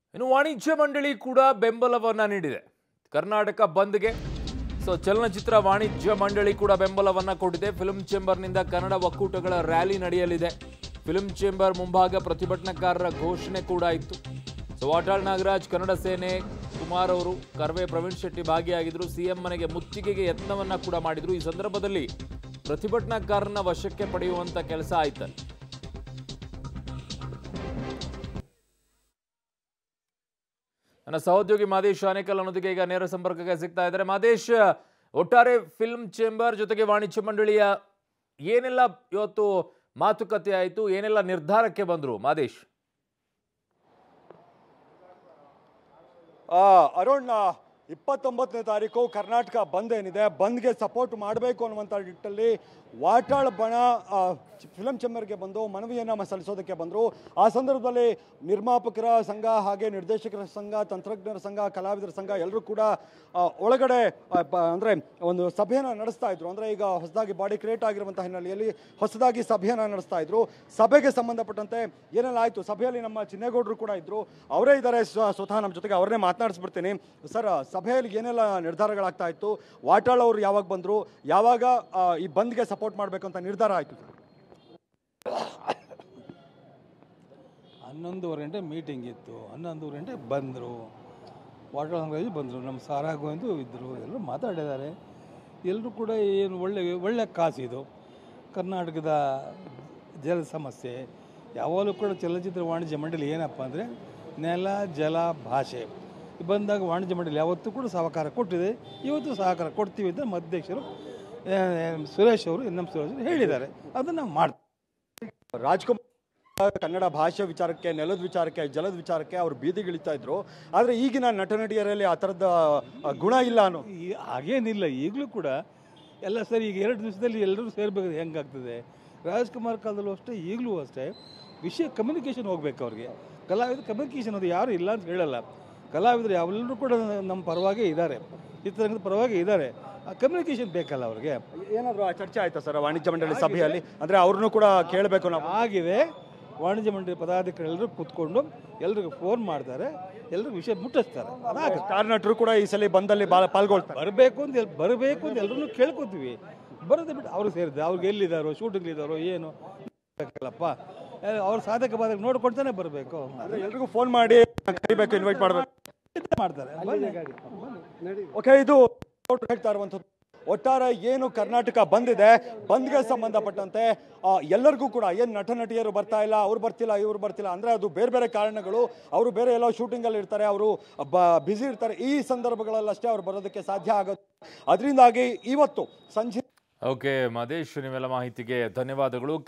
ಇನ್ನು ವಾಣಿಜ್ಯ ಮಂಡಳಿ ಕೂಡ ಬೆಂಬಲವನ್ನ ನೀಡಿದೆ ಕರ್ನಾಟಕ ಬಂದ್ಗೆ ಸೊ ಚಲನಚಿತ್ರ ವಾಣಿಜ್ಯ ಮಂಡಳಿ ಕೂಡ ಬೆಂಬಲವನ್ನ ಕೊಟ್ಟಿದೆ ಫಿಲ್ಮ್ ಚೇಂಬರ್ನಿಂದ ಕನ್ನಡ ಒಕ್ಕೂಟಗಳ ರ್ಯಾಲಿ ನಡೆಯಲಿದೆ ಫಿಲ್ಮ್ ಚೇಂಬರ್ ಮುಂಭಾಗ ಪ್ರತಿಭಟನಾಕಾರರ ಘೋಷಣೆ ಕೂಡ ಇತ್ತು ಸೊ ವಾಟಾಳ್ ನಾಗರಾಜ್ ಕನ್ನಡ ಸೇನೆ ಕುಮಾರ್ ಅವರು ಕರ್ವೆ ಪ್ರವೀಣ್ ಶೆಟ್ಟಿ ಭಾಗಿಯಾಗಿದ್ರು ಸಿಎಂ ಮನೆಗೆ ಮುತ್ತಿಗೆಗೆ ಯತ್ನವನ್ನ ಕೂಡ ಮಾಡಿದ್ರು ಈ ಸಂದರ್ಭದಲ್ಲಿ ಪ್ರತಿಭಟನಾಕಾರನ ವಶಕ್ಕೆ ಪಡೆಯುವಂತ ಕೆಲಸ ಆಯ್ತಲ್ಲ ನನ್ನ ಸಹೋದ್ಯೋಗಿ ಮಾದೇಶ್ ಆನೇಕಲ್ ಅನ್ನೋದಕ್ಕೆ ಈಗ ನೇರ ಸಂಪರ್ಕಕ್ಕೆ ಸಿಗ್ತಾ ಇದ್ದಾರೆ ಮಾದೇಶ್ ಒಟ್ಟಾರೆ ಫಿಲ್ಮ್ ಚೇಂಬರ್ ಜೊತೆಗೆ ವಾಣಿಜ್ಯ ಮಂಡಳಿಯ ಏನೆಲ್ಲ ಇವತ್ತು ಮಾತುಕತೆ ಆಯಿತು ಏನೆಲ್ಲ ನಿರ್ಧಾರಕ್ಕೆ ಬಂದರು ಮಾದೇಶ್ ಆ, ಅರುಣ್ ಆ, ಇಪ್ಪತ್ತೊಂಬತ್ತನೇ ತಾರೀಕು ಕರ್ನಾಟಕ ಬಂದ್ ಏನಿದೆ ಬಂದ್ಗೆ ಸಪೋರ್ಟ್ ಮಾಡಬೇಕು ಅನ್ನುವಂಥ ನಿಟ್ಟಲ್ಲಿ ವಾಟಾಳ್ ಬಣ ಆ, ಚ- ಫಿಲಂ ಚೇಂಬರ್ಗೆ ಬಂದು ಮನವಿಯನ್ನು ಮ- ಸಲ್ಲಿಸೋದಕ್ಕೆ ಬಂದರು ಆ ಸಂದರ್ಭದಲ್ಲಿ ನಿರ್ಮಾಪಕರ ಸಂಘ ಹಾಗೆ ನಿರ್ದೇಶಕರ ಸಂಘ ತಂತ್ರಜ್ಞರ ಸಂಘ ಕಲಾವಿದರ ಸಂಘ ಎಲ್ಲರೂ ಕೂಡ ಆ, ಒಳಗಡೆ ಆ, ಪ- ಅಂದ್ರೆ ಒಂದು ಸಭೆಯನ್ನು ನಡೆಸ್ತಾ ಇದ್ರು ಅಂದ್ರೆ ಈಗ ಹೊಸದಾಗಿ ಬಾಡಿ ಕ್ರಿಯೇಟ್ ಆಗಿರುವಂತಹ ಹಿನ್ನೆಲೆಯಲ್ಲಿ ಹೊಸದಾಗಿ ಸಭೆಯನ್ನು ನಡೆಸ್ತಾ ಇದ್ರು ಸಭೆಗೆ ಸಂಬಂಧಪಟ್ಟಂತೆ ಏನೆಲ್ಲ ಆಯ್ತು ಸಭೆಯಲ್ಲಿ ನಮ್ಮ ಚಿನ್ನೇಗೌಡರು ಕೂಡ ಇದ್ರು ಅವರೇ ಇದ್ದಾರೆ ಸ್ವ- ಸ್ವತಃ ನಮ್ಮ ಜೊತೆಗೆ ಅವ್ರನ್ನೇ ಮಾತನಾಡಿಸ್ಬಿಡ್ತೀನಿ ಸರ್ ಸಭೆಯಲ್ಲಿ ಏನೆಲ್ಲ ನಿರ್ಧಾರಗಳಾಗ್ತಾ ಇತ್ತು ವಾಟಾಳ್ ಅವರು ಯಾವಾಗ ಬಂದ್ರು ಯಾವಾಗ ಆ, ಈ ಬಂದ್ಗೆ ಸಪೋರ್ಟ್ ಮಾಡಬೇಕು ಅಂತ ನಿರ್ಧಾರ ಆಯ್ತು ಹನ್ನೊಂದುವರೆ ಗಂಟೆ ಮೀಟಿಂಗ್ ಇತ್ತು ಹನ್ನೊಂದುವರೆ ಗಂಟೆ ಬಂದರು ವಾಟರ್ ಅಂಗಡಿ ಬಂದರು ನಮ್ಮ ಸಾರಾಗೋಯ್ದು ಇದ್ದರು ಎಲ್ಲರೂ ಮಾತಾಡಿದ್ದಾರೆ ಎಲ್ಲರೂ ಕೂಡ ಏನು ಒಳ್ಳೆ ಒಳ್ಳೆ ಕಾಸಿದು ಕರ್ನಾಟಕದ ಜಲ ಸಮಸ್ಯೆ ಯಾವಾಗಲೂ ಕೂಡ ಚಲನಚಿತ್ರ ವಾಣಿಜ್ಯ ಮಂಡಳಿ ಏನಪ್ಪ ಅಂದರೆ ನೆಲ ಜಲ ಭಾಷೆ ಬಂದಾಗ ವಾಣಿಜ್ಯ ಮಂಡಳಿ ಯಾವತ್ತೂ ಕೂಡ ಸಹಕಾರ ಕೊಟ್ಟಿದೆ ಇವತ್ತು ಸಹಕಾರ ಕೊಡ್ತೀವಿ ಅಂತ ನಮ್ಮ ಅಧ್ಯಕ್ಷರು ಆ, ಸುರೇಶ್ ಅವರು ಎನ್ ಎಂ ಸುರೇಶ್ ಅವರು ಹೇಳಿದ್ದಾರೆ ಅದನ್ನು ನಾವು ಮಾಡ್ತೀವಿ ರಾಜ್ಕುಮಾರ್ ಕನ್ನಡ ಭಾಷೆ ವಿಚಾರಕ್ಕೆ ನೆಲದ ವಿಚಾರಕ್ಕೆ ಜಲದ ವಿಚಾರಕ್ಕೆ ಅವ್ರು ಬೀದಿಗಿಳಿತಾ ಇದ್ರು ಆದ್ರೆ ಈಗಿನ ನಟ ನಟಿಯರಲ್ಲಿ ಆ ಥರದ ಆ, ಗುಣ ಇಲ್ಲ ಅನ್ನೋ ಈ- ಹಾಗೇನಿಲ್ಲ ಈಗಲೂ ಕೂಡ ಎಲ್ಲ ಸರಿ ಈಗ ಎರಡು ದಿವಸದಲ್ಲಿ ಎಲ್ಲರೂ ಸೇರ್ಬೇಕು ಹೆಂಗಾಗ್ತದೆ ರಾಜ್ಕುಮಾರ್ ಕಾಲದಲ್ಲೂ ಅಷ್ಟೇ ಈಗಲೂ ಅಷ್ಟೇ ವಿಷಯ ಕಮ್ಯುನಿಕೇಷನ್ ಹೋಗ್ಬೇಕು ಅವ್ರಿಗೆ ಕಲಾವಿದ ಕಮ್ಯುನಿಕೇಷನ್ ಅದು ಯಾರು ಇಲ್ಲ ಅಂತ ಹೇಳಲ್ಲ ಕಲಾವಿದರು ಯಾವೆಲ್ಲರೂ ಕೂಡ ನಮ್ಮ ಪರವಾಗೇ ಇದ್ದಾರೆ ಚಿತ್ರರಂಗದ ಪರವಾಗಿ ಇದ್ದಾರೆ ಆ ಕಮ್ಯುನಿಕೇಷನ್ ಬೇಕಲ್ಲ ಅವ್ರಿಗೆ ಏನಾದ್ರು ಆ ಚರ್ಚೆ ಆಯ್ತಾ ಸರ್ ವಾಣಿಜ್ಯ ಮಂಡಳಿ ಸಭೆಯಲ್ಲಿ ಅಂದ್ರೆ ಅವ್ರನ್ನು ಕೂಡ ಕೇಳಬೇಕು ನಾವು ಆಗಿದೆ ವಾಣಿಜ್ಯ ಮಂಡಳಿ ಪದಾಧಿಕಾರಿ ಎಲ್ಲರೂ ಕೂತ್ಕೊಂಡು ಎಲ್ರಿಗೂ ಫೋನ್ ಮಾಡ್ತಾರೆ ಎಲ್ರಿಗೂ ವಿಷಯ ಮುಟ್ಟಿಸ್ತಾರೆ ಅದಾಗುತ್ತೆ ಸ್ಟಾರ್ ನಟರು ಕೂಡ ಈ ಸಲ ಬಂದಲ್ಲಿ ಬಾ- ಪಾಲ್ಗೊಳ್ತಾರೆ ಬರಬೇಕು ಅಂತ ಎಲ್ ಬರಬೇಕು ಅಂತ ಎಲ್ಲರೂ ಕೇಳ್ಕೊತೀವಿ ಬರೋದೇ ಬಿಟ್ಟು ಅವ್ರು ಸೇರಿದೆ ಅವ್ರಿಗೆ ಎಲ್ಲಿದ್ದಾರೋ ಶೂಟಿಂಗ್ಲಿದ್ದಾರೋ ಏನು ಬೇಕಲ್ಲಪ್ಪ ಅವ್ರ ಸಾಧಕ ಬಾಧಕ ನೋಡ್ಕೊಳ್ತಾನೆ ಬರಬೇಕು ಅಂದ್ರೆ ಎಲ್ರಿಗೂ ಫೋನ್ ಮಾಡಿ ಕರಿಬೇಕು ಇನ್ವೈಟ್ ಮಾಡಬೇಕು ಮಾಡ್ತಾರೆ ಬನ್ನಿ. ಓಕೆ ಇದು ಅವ್ರು ಹೇಳ್ತಾ ಇರುವಂಥದ್ದು ಒಟ್ಟಾರೆ ಏನು ಕರ್ನಾಟಕ ಬಂದಿದೆ ಬಂದ್ಗೆ ಸಂಬಂಧಪಟ್ಟಂತೆ ಆ, ಎಲ್ಲರಿಗೂ ಕೂಡ ಏನು ನಟ ನಟಿಯರು ಬರ್ತಾ ಇಲ್ಲ ಅವ್ರು ಬರ್ತಿಲ್ಲ ಇವ್ರು ಬರ್ತಿಲ್ಲ ಅಂದ್ರೆ ಅದು ಬೇರೆ ಬೇರೆ ಕಾರಣಗಳು ಅವರು ಬೇರೆ ಎಲ್ಲೋ ಶೂಟಿಂಗ್ ಅಲ್ಲಿ ಇರ್ತಾರೆ ಅವರು ಬ್ಯುಸಿ ಇರ್ತಾರೆ ಈ ಸಂದರ್ಭಗಳಲ್ಲಷ್ಟೇ ಅವ್ರು ಬರೋದಕ್ಕೆ ಸಾಧ್ಯ ಆಗುತ್ತೆ ಅದರಿಂದಾಗಿ ಇವತ್ತು ಸಂಜೆ ಓಕೆ ಮಾದೇಶ್ ನಿಮ್ಮೆಲ್ಲ ಮಾಹಿತಿಗೆ ಧನ್ಯವಾದಗಳು